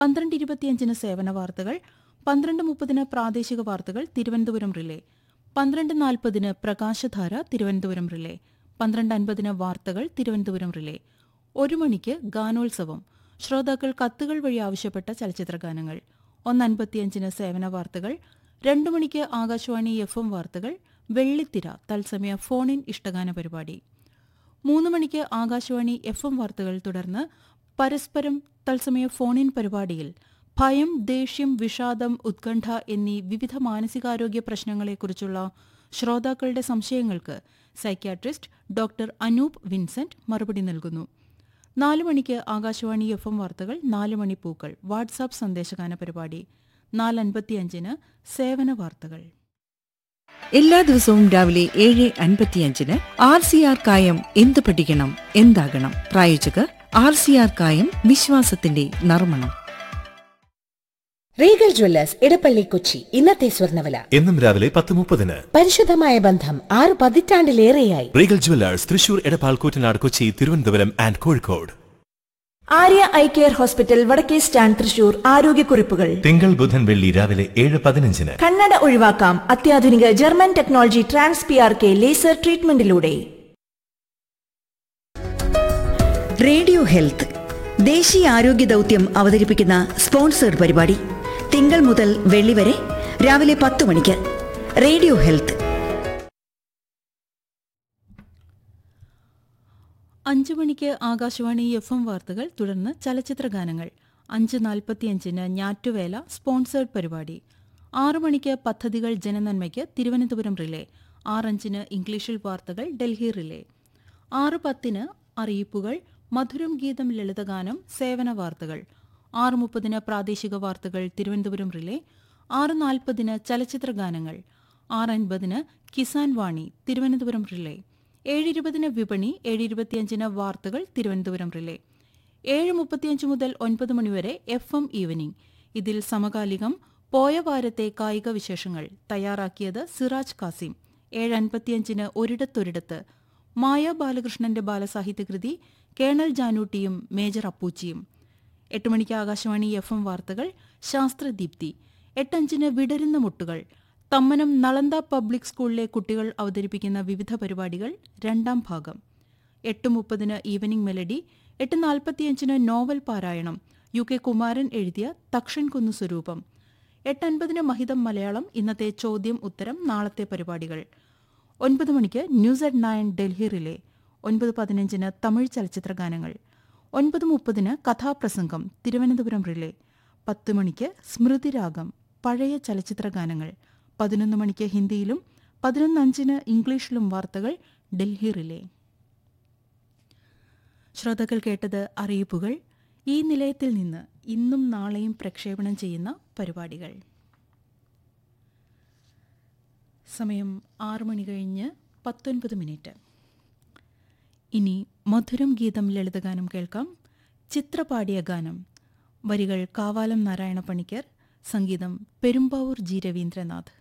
പന്ത്രണ്ട് ഇരുപത്തിയഞ്ചിന് സേവന വാർത്തകൾ പന്ത്രണ്ട് മുപ്പതിന് പ്രാദേശിക വാർത്തകൾ തിരുവനന്തപുരം റിലേ പന്ത്രണ്ട് നാൽപ്പതിന് പ്രകാശധാര തിരുവനന്തപുരം റിലേ പന്ത്രണ്ട് അൻപതിന് വാർത്തകൾ തിരുവനന്തപുരം റിലേ ഒരു മണിക്ക് ഗാനോത്സവം ശ്രോതാക്കൾ കത്തുകൾ വഴി ആവശ്യപ്പെട്ട ചലച്ചിത്ര ഗാനങ്ങൾ ഒന്ന് അൻപത്തിയഞ്ചിന് സേവന വാർത്തകൾ രണ്ടു മണിക്ക് ആകാശവാണി എഫ് എം വാർത്തകൾ വെള്ളിത്തിര തത്സമയ ഫോൺ ഇൻ ഇഷ്ടഗാന പരിപാടി മൂന്ന് മണിക്ക് ആകാശവാണി എഫ് എം വാർത്തകൾ തുടർന്ന് പരസ്പരം തത്സമയ ഫോൺ ഇൻ പരിപാടിയിൽ ഭയം ദേഷ്യം വിഷാദം ഉത്കണ്ഠ എന്നീ വിവിധ മാനസികാരോഗ്യ പ്രശ്നങ്ങളെക്കുറിച്ചുള്ള ശ്രോതാക്കളുടെ സംശയങ്ങൾക്ക് സൈക്യാട്രിസ്റ്റ് ഡോക്ടർ അനൂപ് വിൻസെന്റ് മറുപടി നൽകുന്നു നാല് മണിക്ക് ആകാശവാണി എഫ് എം വാർത്തകൾ നാല് മണി പൂക്കൾ വാട്സാപ്പ് സന്ദേശഗാന പരിപാടി നാലൻപത്തിയഞ്ചിന് സേവന വാർത്തകൾ എല്ലാ ദിവസവും രാവിലെ ഏഴ് അൻപത്തിയഞ്ചിന് ആർ സി ആർ കായം എന്ത് പഠിക്കണം എന്താകണം പ്രായോജകർ ആർ സി ആർ കായം വിശ്വാസത്തിന്റെ നർമ്മണം റീഗൽ ജ്വല്ലേഴ്സ് ഇടപ്പള്ളി കൊച്ചി ഇന്നത്തെ സ്വർണ്ണവില എന്നും രാവിലെ പത്ത് മുപ്പതിന് പരിശുദ്ധമായ ബന്ധം ആറ് പതിറ്റാണ്ടിലേറെയായി Regal Jewellers Thrissur Edappal Koottanad Kochi Thiruvananthapuram and Kozhikode Arya eye care hospital Vadakke stand Thrissur ആരോഗ്യക്കുറിപ്പുകൾ തിങ്കൾ ബുധൻ വെള്ളി രാവിലെ ഏഴ് പതിനഞ്ചിന് കണ്ണട ഒഴിവാക്കാം അത്യാധുനിക German technology trans P R K laser ട്രീറ്റ്മെന്റിലൂടെ റേഡിയോ ഹെൽത്ത് ദേശീയ ആരോഗ്യ ദൗത്യം അവതരിപ്പിക്കുന്ന സ്പോൺസേഡ് പരിപാടി തിങ്കൾ മുതൽ വെള്ളി വരെ രാവിലെ പത്ത് മണിക്ക് റേഡിയോ ഹെൽത്ത് അഞ്ചു മണിക്ക് ആകാശവാണി എഫ് എം വാർത്തകൾ തുടർന്ന് ചലച്ചിത്ര ഗാനങ്ങൾ അഞ്ച് നാൽപ്പത്തിയഞ്ചിന് ഞാറ്റുവേല സ്പോൺസേഡ് പരിപാടി ആറു മണിക്ക് പദ്ധതികൾ ജനനന്മയ്ക്ക് തിരുവനന്തപുരം റിലേ ആറഞ്ചിന് ഇംഗ്ലീഷിൽ വാർത്തകൾ ഡൽഹി റിലേ ആറ് പത്തിന് അറിയിപ്പുകൾ മധുരം ഗീതം ലളിതഗാനം സേവന വാർത്തകൾ ആറ് മുപ്പതിന് പ്രാദേശിക വാർത്തകൾ തിരുവനന്തപുരം റിലേ ആറ് നാൽപ്പതിന് ചലച്ചിത്ര ഗാനങ്ങൾ ആറ് അൻപതിന് കിസാൻ വാണി തിരുവനന്തപുരം റിലേ ഏഴ് ഇരുപതിന് വിപണി ഏഴ് ഇരുപത്തിയഞ്ചിന് വാർത്തകൾ തിരുവനന്തപുരം റിലേ ഏഴ് മുപ്പത്തിയഞ്ച് മുതൽ ഒൻപത് മണിവരെ എഫ് എം ഈവനിംഗ് ഇതിൽ സമകാലികം പോയ വാരത്തെ കായിക വിശേഷങ്ങൾ തയ്യാറാക്കിയത് സിറാജ് കാസിം ഏഴ് അൻപത്തിയഞ്ചിന് ഒരിടത്തൊരിടത്ത് മായ ബാലകൃഷ്ണന്റെ ബാലസാഹിത്യകൃതി കേണൽ ജാനൂട്ടിയും മേജർ അപ്പൂച്ചിയും എട്ട് മണിക്ക് ആകാശവാണി എഫ് എം വാർത്തകൾ ശാസ്ത്രദീപ്തി എട്ടഞ്ചിന് വിടരുന്ന മുട്ടുകൾ തമ്മനം നളന്ദ പബ്ലിക് സ്കൂളിലെ കുട്ടികൾ അവതരിപ്പിക്കുന്ന വിവിധ പരിപാടികൾ രണ്ടാം ഭാഗം എട്ട് മുപ്പതിന് ഈവനിംഗ് മെലഡി എട്ട് നാൽപ്പത്തിയഞ്ചിന് നോവൽ പാരായണം യു കെ കുമാരൻ എഴുതിയ തക്ഷൻ കുന്നു സ്വരൂപം എട്ടൻപതിന് മഹിതം മലയാളം ഇന്നത്തെ ചോദ്യം ഉത്തരം നാളത്തെ പരിപാടികൾ ഒൻപത് മണിക്ക് news at nine Delhi relay ഒൻപത് പതിനഞ്ചിന് തമിഴ് ചലച്ചിത്ര ഗാനങ്ങൾ ഒൻപത് മുപ്പതിന് കഥാപ്രസംഗം തിരുവനന്തപുരം റിലേ പത്ത് മണിക്ക് സ്മൃതിരാഗം പഴയ ചലച്ചിത്ര ഗാനങ്ങൾ പതിനൊന്ന് മണിക്ക് ഹിന്ദിയിലും പതിനൊന്ന് അഞ്ചിന് ഇംഗ്ലീഷിലും വാർത്തകൾ ഡൽഹി റിലേ ശ്രോതാക്കൾ കേട്ടത് അറിയിപ്പുകൾ ഈ നിലയത്തിൽ നിന്ന് ഇന്നും നാളെയും പ്രക്ഷേപണം ചെയ്യുന്ന പരിപാടികൾ സമയം ആറു മണി കഴിഞ്ഞ് പത്തൊൻപത് മിനിറ്റ് ഇനി മധുരം ഗീതം ലളിതഗാനം കേൾക്കാം ചിത്രപാടിയ ഗാനം വരികൾ കാവാലം നാരായണ പണിക്കർ സംഗീതം പെരുമ്പാവൂർ ജി രവീന്ദ്രനാഥ്